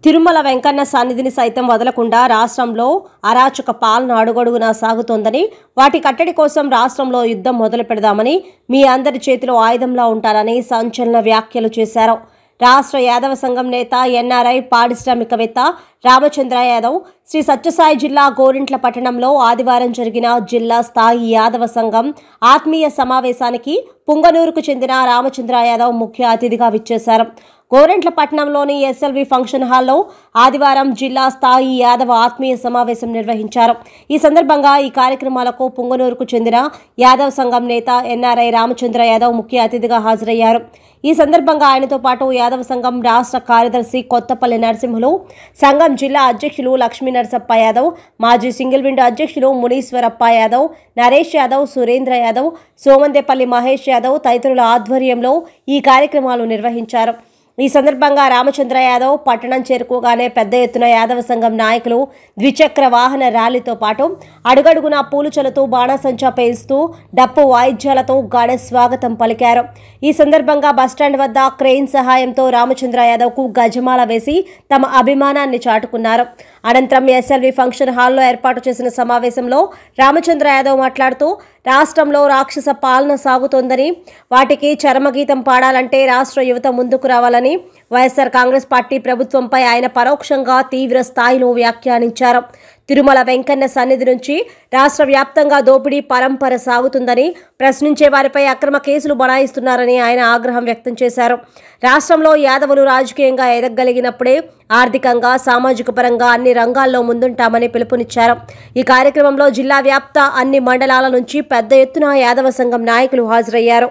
తిరుమల వెంకన్న సన్నిధిని సైతం వదలకుండా రాష్ట్రంలో అరాచక పాలన అడుగడుగునా సాగుతోందని వాటి కట్టడి కోసం రాష్ట్రంలో యుద్ధం మొదలు పెడదామని మీ అందరి చేతిలో ఆయుధంలా ఉంటారని సంచలన వ్యాఖ్యలు చేశారు రాష్ట్ర యాదవ సంఘం నేత ఎన్ఆర్ఐ పారిశ్రామికవేత్త రామచంద్ర యాదవ్ శ్రీ సత్యసాయి జిల్లా గోరింట్ల పట్టణంలో ఆదివారం జరిగిన జిల్లా స్థాయి యాదవ సంఘం ఆత్మీయ సమావేశానికి పుంగనూరుకు చెందిన రామచంద్ర యాదవ్ ముఖ్య అతిథిగా విచ్చేశారు గోరెంట్ల పట్టణంలోని ఎస్ఎల్వి ఫంక్షన్ హాల్లో ఆదివారం జిల్లా స్థాయి యాదవ ఆత్మీయ సమావేశం నిర్వహించారు ఈ సందర్భంగా ఈ కార్యక్రమాలకు పుంగనూరుకు చెందిన యాదవ్ సంఘం నేత ఎన్ఆర్ఐ రామచంద్ర యాదవ్ ముఖ్య అతిథిగా హాజరయ్యారు ఈ సందర్భంగా ఆయనతో పాటు యాదవ సంఘం రాష్ట్ర కార్యదర్శి కొత్తపల్లి నరసింహులు సంఘం జిల్లా అధ్యక్షులు లక్ష్మీ నరసప్ప యాదవ్ మాజీ సింగిల్ విండో అధ్యక్షులు మునీశ్వరప్ప యాదవ్ నరేష్ యాదవ్ సురేంద్ర యాదవ్ సోమందేపల్లి మహేష్ యాదవ్ తదితరుల ఆధ్వర్యంలో ఈ కార్యక్రమాలు నిర్వహించారు ఈ సందర్భంగా రామచంద్ర యాదవ్ పట్టణం చేరుకోగానే పెద్ద ఎత్తున యాదవ సంఘం నాయకులు ద్విచక్ర వాహన ర్యాలీతో పాటు అడుగడుగునా పూలు చల్లుతూ బాణాసంచా పేయిస్తూ డప్పు వాయిద్యాలతో ఘన స్వాగతం పలికారు ఈ సందర్భంగా బస్టాండ్ వద్ద క్రెయిన్ సహాయంతో రామచంద్ర యాదవ్కు గజమాల వేసి తమ అభిమానాన్ని చాటుకున్నారు అనంతరం ఎస్ఎల్వి ఫంక్షన్ హాల్లో ఏర్పాటు చేసిన సమావేశంలో రామచంద్ర యాదవ్ మాట్లాడుతూ రాష్ట్రంలో రాక్షస పాలన సాగుతోందని వాటికి చరమగీతం పాడాలంటే రాష్ట్ర యువత ముందుకు రావాలని వైఎస్ఆర్ కాంగ్రెస్ పార్టీ ప్రభుత్వంపై ఆయన పరోక్షంగా తీవ్ర స్థాయిలో వ్యాఖ్యానించారు తిరుమల వెంకన్న సన్నిధి నుంచి రాష్ట్ర వ్యాప్తంగా దోపిడీ పరంపర సాగుతుందని ప్రశ్నించే వారిపై అక్రమ కేసులు బనాయిస్తున్నారని ఆయన ఆగ్రహం వ్యక్తం చేశారు రాష్ట్రంలో యాదవులు రాజకీయంగా ఎదగలిగినప్పుడే ఆర్థికంగా సామాజిక పరంగా అన్ని రంగాల్లో ముందుంటామని పిలుపునిచ్చారు ఈ కార్యక్రమంలో జిల్లా వ్యాప్త అన్ని మండలాల నుంచి పెద్ద ఎత్తున యాదవ సంఘం నాయకులు హాజరయ్యారు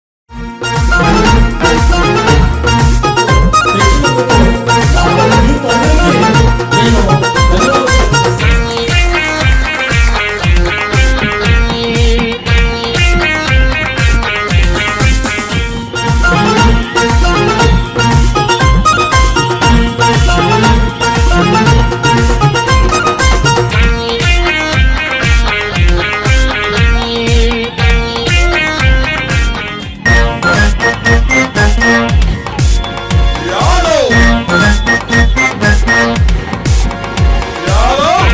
యాదవ్ యాదవ్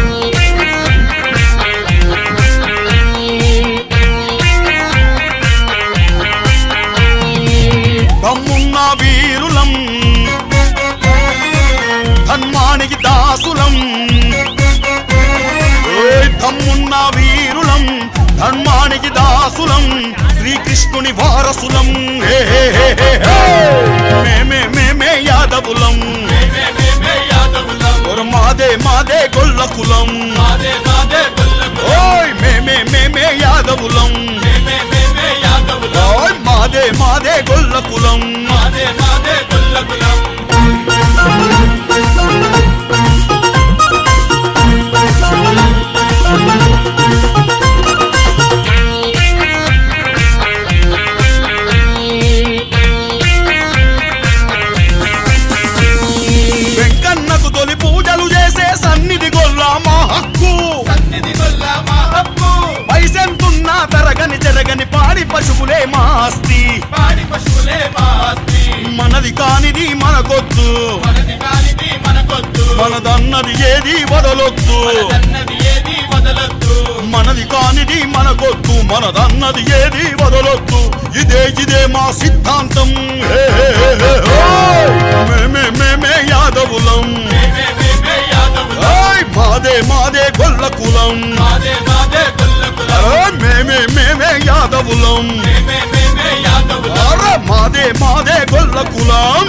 దమ్మున్న వీరులం ధన్మానికి దాసులం ఓయ్ దమ్మున్న వీరులం ధర్మానికి దాసులం శ్రీకృష్ణుని వారసులం హే హే హే హే హే. మేమే మేమే యాదవులం ఓర్ మాదే మాదే గొల్ల కులం ఓయ్ మేమే మేమే యాదవులం ఓయ్ మాదే మాదే గొల్ల కులం వెంకన్నకు తొలి పూజలు చేసే సన్నిధి గొల్ల మా హక్కు పైసెంతున్నా తరగని జరగని పాడి పశువులే మా ఆస్తి మనది కానిది మనకొద్దు మనదన్నది ఏది వదలొద్దు మనది కానిది మనకొద్దు మనదన్నది ఏది వదలొద్దు ఇదే ఇదే మా సిద్ధాంతం హే హే హే హే ఓయ్! మేమే మేమే యాదవులం ఓయ్! మాదే మాదే గొల్ల కులం అరే మేమే మేమే యాదవులం అరే మాదే మాదే గొల్ల కులం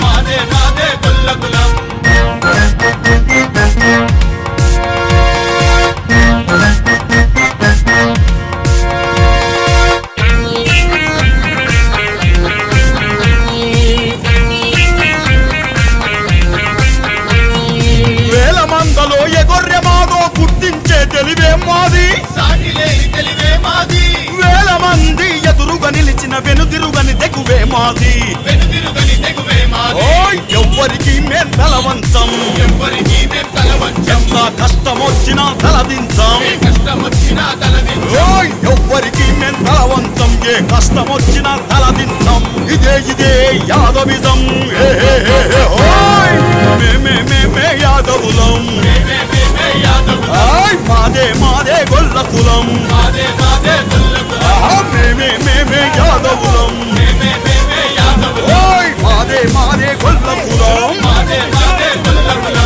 వేల మందలో ఎగొర్రె మాదో గుర్తించే తెలివే మాది వేల మంది ఎదురుగా నిలిచిన వెనుదిరుగని తెగువే మాది వెనుదిరుగని తెగువే మాది ఓయ్ ఎవ్వరికి మే తలవంచం ఎవ్వరికీ మేం తలవంచం ఎంత కష్టమొచ్చినా తలదించం ఏ కష్టం వచ్చినా తలదించం ఓయ్ ఎవ్వరికి మే తలవంచం ఏ కష్టమొచ్చినా తలదించం ఇదే ఇదే యాదవిజం ఏ హే హే హే ఓయ్ మేమే మేమే యాదవులం మేమే మేమే యాదవులం ఆయ్ మాదే మాదే గొల్ల కులం మాదే మాదే గొల్లకులం ఆహా, మేమే మేమే యాదవులం మేమే మేమే యాదవులం ఓయ్ మాదే మాదే గొల్ల కులం మాదే మాదే గొల్లకులం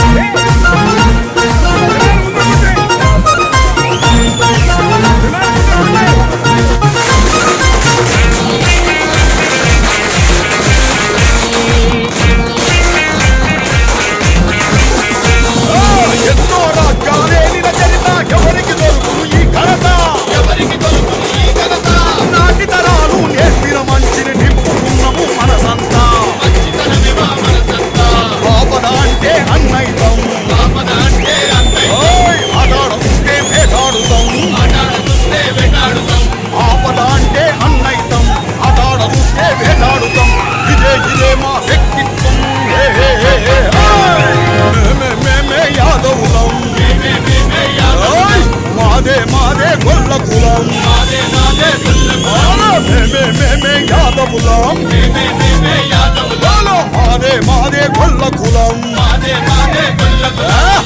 ఎంతో రాజ్యాలేలిన చరిత ఎవరికి దొరుకును ఈ ఘనత ఎవరికి దొరుకును ఈ ఘనత నాటి తరాలు నేర్పిన మంచిని నింపుకున్నాము మనసంతా మంచితనమే మా మనసంతా ఆపద అంటే అన్నైతం ఆపద అంటే అన్నయ్య ఓయ్ ఆటాడుతుంటే వేటాడుతాం ఆటాడుతుంటే వెంటాడుతాం ఆపద అంటే అన్నైతం ఆటాడుతుంటే వేటాడుతాం ఇదే ఇదే మా వ్యక్తిత్వం హే హే హే హే హాయ్. మేమే మేమే యాదవులం మేమే మేమే యాదవులం ఓయ్ మాదే మాదే గొల్ల కులం మాదే మాదే గొల్లకులం ఆలో మేమే మేమే యాదవులం మేమే మేమే యాదవులం ఆలో మాదే మాదే గొల్ల కులం మాదే మాదే గొల్లకులం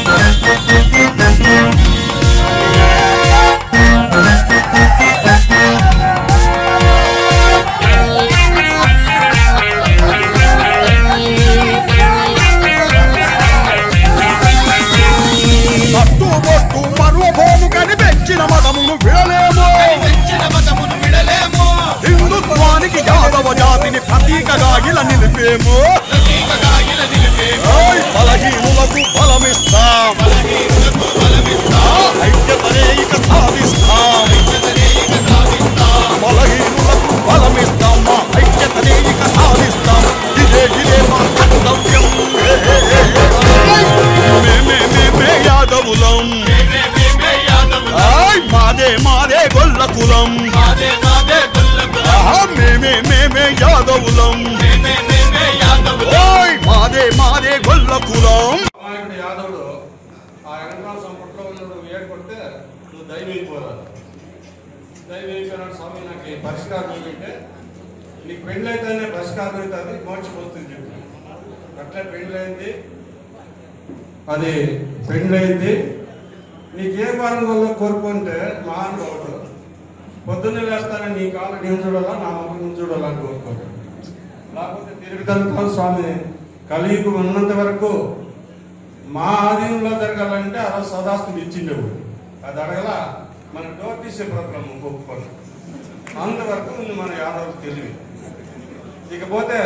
కట్టుబొట్టు మరువబోము కని పెంచిన మదమును విడలేము పెంచిన మతమును విడలేము హిందుత్వానికి యాదవ జాతిని ప్రతీకగా ఇలా నిలిపేము ప్రతీకగా ఇలా నిలిపేము ఓయ్ బలహీనులకు బలమిస్తాం బలహీనులకు బలమిస్తాం ఐక్యతనే ఇక సాధిస్తాం ఐక్యతనే ఇక సాధిస్తాం బలహీనులకు బలమిస్తాం మా ఐక్యతనే ఇక సాధిస్తాం ఇదే ఇదే మా కర్తవ్యం ఏ, ఏ, ఏ, ఏ. మేమే మేమే యాదవులం మేమే మేమే యాదవులం ఆయ్ మాదే మాదే గొల్ల కులం మాదే మాదే గొల్లకులం ఆహా మేమే మేమే యాదవులం మేమే మేమే యాదవులం ఓయ్ మాదే మాదే గొల్ల కులం అమాయకుడు యాదవుడు ఆ వెనకాల సంపట్లో ఉన్నాడు ఏడుకొడితే నువ్వు దైవైపోరాదు దైవైపోయినాడు స్వామి నాకు ఈ పరిష్కారం ఏంటంటే నీకు పెళ్ళైతేనే పరిష్కారం అవుతుంది మోక్షం వస్తుంది చెప్పి అట్లే పెళ్ళైంది అది పెళ్ళైంది నీకు ఏ భారం వల్ల కోరుకుంటే మహానుభావుడు పొద్దున్నే లేస్తానని నీ కాళ్ళు నేను చూడాలా నా ముఖం నేను చూడాలా అని కోరుకోడు లేకపోతే తిరుగుతాను స్వామి కలియుగం ఉన్నంత వరకు మా ఆధీనంలో జరగాలంటే ఆ రోజు సదాస్తులు ఇచ్చిండేవాడు అది అడగల మన డోర్ తీసే ప్రోగ్రాం ఒప్పుకోండి అంతవరకు ఉంది మన యాదవ్ తెలివి ఇకపోతే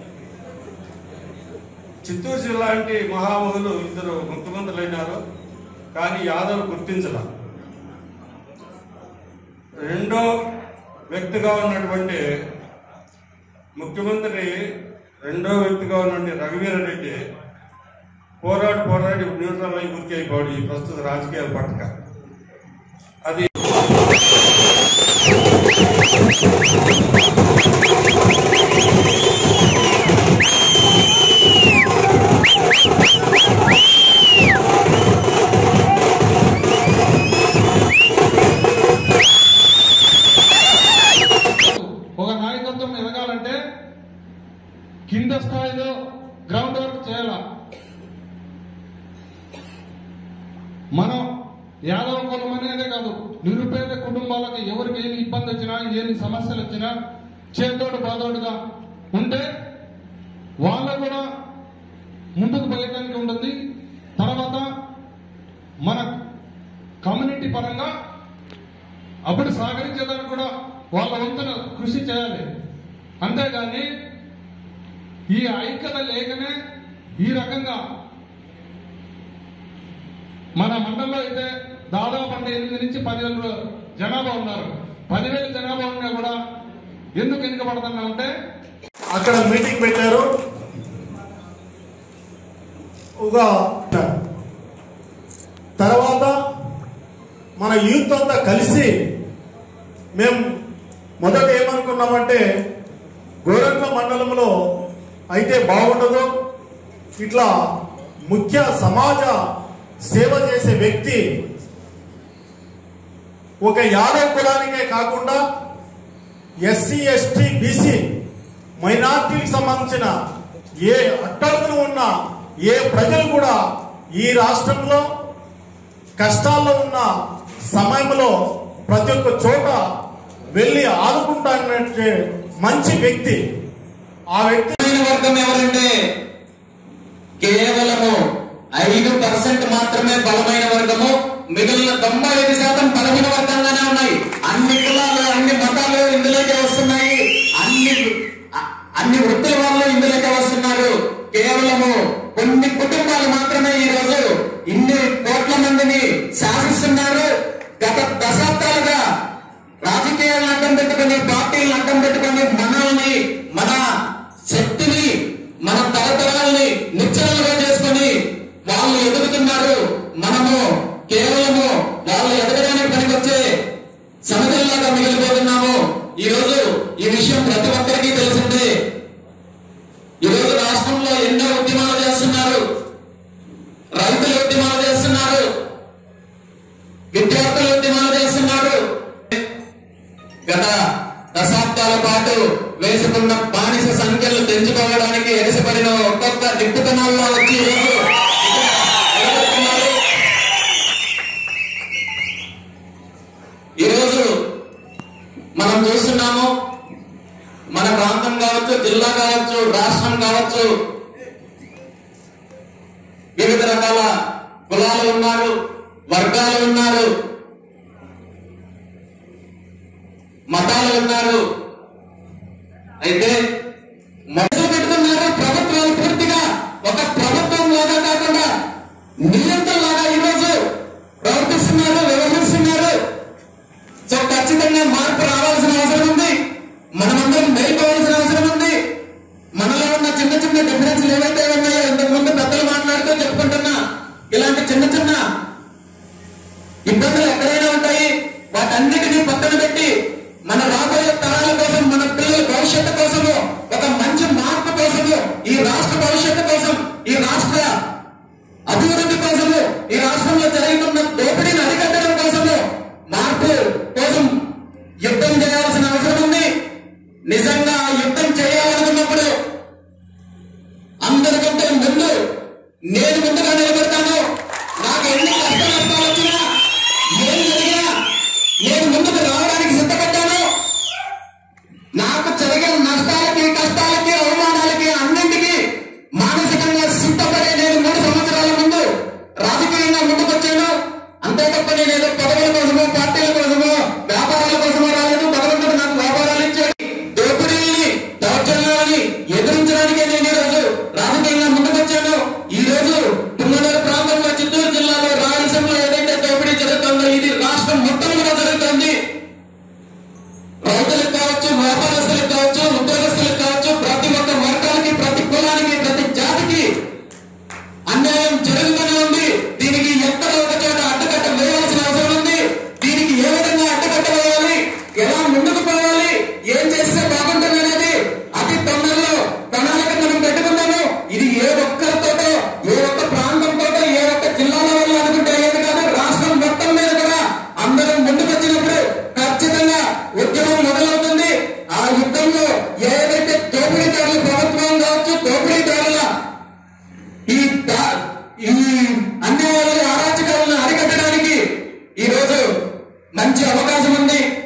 చిత్తూరు జిల్లా లాంటి మహామహులు ఇద్దరు ముఖ్యమంత్రులు అయినారు కానీ యాదవ్ గుర్తించల రెండో వ్యక్తిగా ఉన్నటువంటి ముఖ్యమంత్రి రెండో వ్యక్తిగా ఉన్నటువంటి రఘువీరారెడ్డి పోరాడు పోరాడి న్యూట్రల్ అయి గుర్తి అయిపోయాడు ఈ ప్రస్తుత రాజకీయాల పట్ల అది ఒక నాయకత్వం ఎదగాలంటే కింద స్థాయిలో గ్రౌండ్ వర్క్ చేయాల మనం యాదవ కులం అనేదే కాదు నిరుపేద కుటుంబాలకు ఎవరికి ఏమి ఇబ్బంది వచ్చినా ఏమి సమస్యలు వచ్చినా చేతోడు బాధోడుగా ఉంటే వాళ్ళు కూడా ముందుకు పోయేదానికి ఉంటుంది తర్వాత మన కమ్యూనిటీ పరంగా అప్పుడు సహకరించేదానికి కూడా వాళ్ళ వంతున కృషి చేయాలి అంతేగాని ఈ ఐక్యత లేకనే ఈ రకంగా మన మండలంలో అయితే దాదాపు అంటే ఎనిమిది నుంచి పదివేల జనాభా ఉన్నారు పదివేల జనాభా ఉన్నా కూడా ఎందుకు వెనుకబడుతున్నా అంటే అక్కడ మీటింగ్ పెట్టారు ఒక తర్వాత మన యూత్ అంతా కలిసి మేము మొదట ఏమనుకున్నామంటే గోరంట్ల మండలంలో అయితే బాగుండదు ఇట్లా ముఖ్య సమాజ సేవ చేసే వ్యక్తి ఒక యాదవ్ కులానికే కాకుండా ఎస్సీ ఎస్టీ బీసీ మైనార్టీకి సంబంధించిన ఏ అట్టడుగున ఉన్న ఏ ప్రజలు కూడా ఈ రాష్ట్రంలో కష్టాల్లో ఉన్న సమయంలో ప్రతి ఒక్క చోట వెళ్ళి ఆదుకుంటానట్టే మంచి వ్యక్తి ఆ వ్యక్తి బలమైన వర్గం ఎవరంటే కేవలము ఐదు పర్సెంట్ మాత్రమే బలమైన వర్గము మిగిలిన తొంభై ఐదు శాతం బలహీన వర్గంగానే ఉన్నాయి అన్ని కులాలు అన్ని మతాలు ఇందులోకే వస్తున్నాయి అన్ని అ- అన్ని వృత్తుల వాళ్ళు ఇందులోకే వస్తున్నారు కేవలము కొన్ని కుటుంబాలు మాత్రమే ఈ రోజు ఇన్ని కోట్ల మందిని శాసిస్తున్నారు గత దశాబ్దాలుగా రాజకీయాలను అడ్డం పెట్టుకుని పార్టీలను అడ్డం పెట్టుకుని మనల్ని మన శక్తిని మన తరతరాలని నిశ్చలుగా చేసుకుని వాళ్ళు ఎదుగుతున్నారు మనము కేవలము వాళ్ళు ఎదగడానికి పనికొచ్చే సమతుల్లాగా మిగిలిపోతున్నాము ఈ రోజు ఈ విషయం ప్రతి ఒక్కరికి తెలిసిందే ఈ రోజు రాష్ట్రంలో ఎన్నో ఉద్యమాలు చేస్తున్నారు రైతులు ఉద్యమాలు చేస్తున్నారు విద్యార్థులు ఉద్యమాలు చేస్తున్నారు గత దశాబ్దాల పాటు వేసుకున్న బానిస సంఖ్యలు తెంచుకోవడానికి ఎగసిపడిన ఒక్కొక్క దిక్కుతనాల్లో వచ్చి ఈరోజు ఇక్కడ నిలబడుతున్నారు. ఈరోజు మనం చూస్తున్నాము మన ప్రాంతం కావచ్చు జిల్లా కావచ్చు రాష్ట్రం కావచ్చు వివిధ రకాల కులాలు ఉన్నారు వర్గాలు ఉన్నారు మతాలు ఉన్నారు అయితే మొదలు పెడుతున్నారు ప్రభుత్వాలు పూర్తిగా ఒక ప్రభుత్వం లాగా కాకుండా నియంత్రణలాగా ఈరోజు ప్రవర్తిస్తున్నారు వ్యవహరిస్తున్నారు సో ఖచ్చితంగా మార్పు రావాల్సిన అవసరం ఉంది మనమందరం మేల్కోవాల్సిన అవసరం ఉంది మనలో ఉన్న చిన్న చిన్న డిఫరెన్స్ ఏవైతే ఉన్నాయో ఇంతకుముందు పెద్దలు మాట్లాడుతూ చెప్పుకుంటున్నా ఇలాంటి చిన్న చిన్న ఇబ్బందులు ఎక్కడైనా ఉంటాయి వాటన్నిటినీ పక్కన పెట్టి మన రాబోయే తరాల కోసం మన పిల్లల భవిష్యత్తు కోసము ఒక మంచి మార్పు కోసము ఈ రాష్ట్ర భవిష్యత్తు కోసం ఈ రాష్ట్ర అభివృద్ధి కోసము ఈ రాష్ట్రంలో జరుగుతున్న దోపిడీని అరికట్టడం కోసము మార్పు కోసం యుద్ధం చేయాల్సిన అవసరం ఉంది నిజంగా ఆ యుద్ధం చేయాలనుకున్నప్పుడు అందరికంటే ముందు నేను ముందుగా నిలబడతాను నాకు ఎన్ని కష్ట నష్టాలు వచ్చినా ఏం జరిగినా నేను ముందుకు రావడానికి సిద్ధపడ్డాను నాకు జరిగిన నష్టాలకి కష్టాలకి అవమానాలకి అన్నింటికి మానసికంగా సిద్ధపడే నేను మూడు సంవత్సరాల ముందు రాజకీయంగా ముందుకొచ్చాను అంతే తప్ప నేను ఏదో పదవుల కోసమో పార్టీల కోసమో వ్యాపారాల కోసమో రాలేదు భగవంతుడు నాకు వ్యాపారాలు ఇచ్చాడు దోపిడీని దౌర్జన్యాలని ఎదిరించడానికే నేను ఈ రోజు రాజకీయంగా ముందుకొచ్చాను ఈ రోజు పుల్లూరు ప్రాంతంలో చిత్తూరు జిల్లాలో రాయలసీమలో ఏదైతే దోపిడీ జరుగుతుందో ఇది రాష్ట్రం మొత్తం కూడా జరుగుతుంది రైతులకు కావచ్చు వ్యాపారస్తులకు కావచ్చు ఉద్యోగస్తులకు కావచ్చు ప్రతి ఒక్క వర్గానికి ప్రతి కులానికి ప్రతి జాతికి అన్యాయం జరుగుతూనే ఉంది దీనికి ఎక్కడ ఒక చోట అడ్డుకట్ట వేయాల్సిన అవసరం ఉంది దీనికి ఏ విధంగా అడ్డుకట్ట వేయాలి ఎలా ముందుకు పోవాలి ఏం చేస్తే బాగుంటుంది అనేది అతి తొందరలో ప్రణాళిక మనం పెట్టుకుందాము ఇది ఏ ఒక్కరితోటో ఏ ఒక్క ప్రాంతంతోటో ఏ ఒక్క జిల్లాల వల్ల అనుకుంటే ఏది కాదు రాష్ట్రం మొత్తం మీద కూడా అందరం ముందుకు వచ్చినప్పుడు ఖచ్చితంగా ఉద్యమం మొదలవుతుంది ఆ యుద్ధంలో ఏదైతే దోపిడీదారుల ప్రభుత్వం కావచ్చు దోపిడీదారుల ఈ దా- ఈ అన్యాయాలను అరాచకాలను అరికట్టడానికి ఈ రోజు మంచి అవకాశం ఉంది